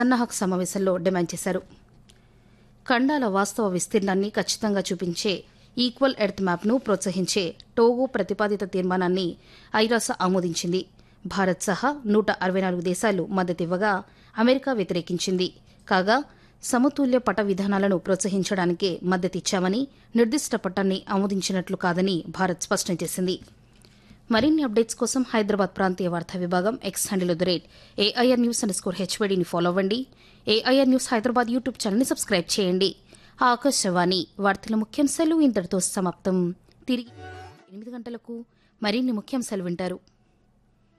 సన్నాహక్ సమావేశంలో డిమాండ్ చేశారు ఖండాల వాస్తవ విస్తీర్ణాన్ని ఖచ్చితంగా చూపించే ఈక్వల్ ఎర్త్ మ్యాప్ను ప్రోత్సహించే టోగో ప్రతిపాదిత తీర్మానాన్ని ఐరాస ఆమోదించింది భారత్ సహా నూట అరవై నాలుగు దేశాలు మద్దతివ్వగా అమెరికా వ్యతిరేకించింది కాగా సమతుల్య పట విధానాలను ప్రోత్సహించడానికే మద్దతిచ్చామని నిర్దిష్ట పట్టాన్ని ఆమోదించినట్లు కాదని భారత్ స్పష్టం చేసింది మరిన్ని అప్డేట్స్ కోసం హైదరాబాద్ ప్రాంతీయ వార్తా విభాగం X handle the rate AIR news under score హెచ్వైడీని ఫాలో అవ్వండి ఏఐఆర్ న్యూస్ హైదరాబాద్ యూట్యూబ్ ఛానల్ని సబ్స్క్రైబ్ చేయండి ఆకాశవాణి వార్తల ముఖ్యాంశాలు ఇంతటితో సమాప్తం తిరిగి ఎనిమిది గంటలకు మరిన్ని ముఖ్యాంశాలు వింటారు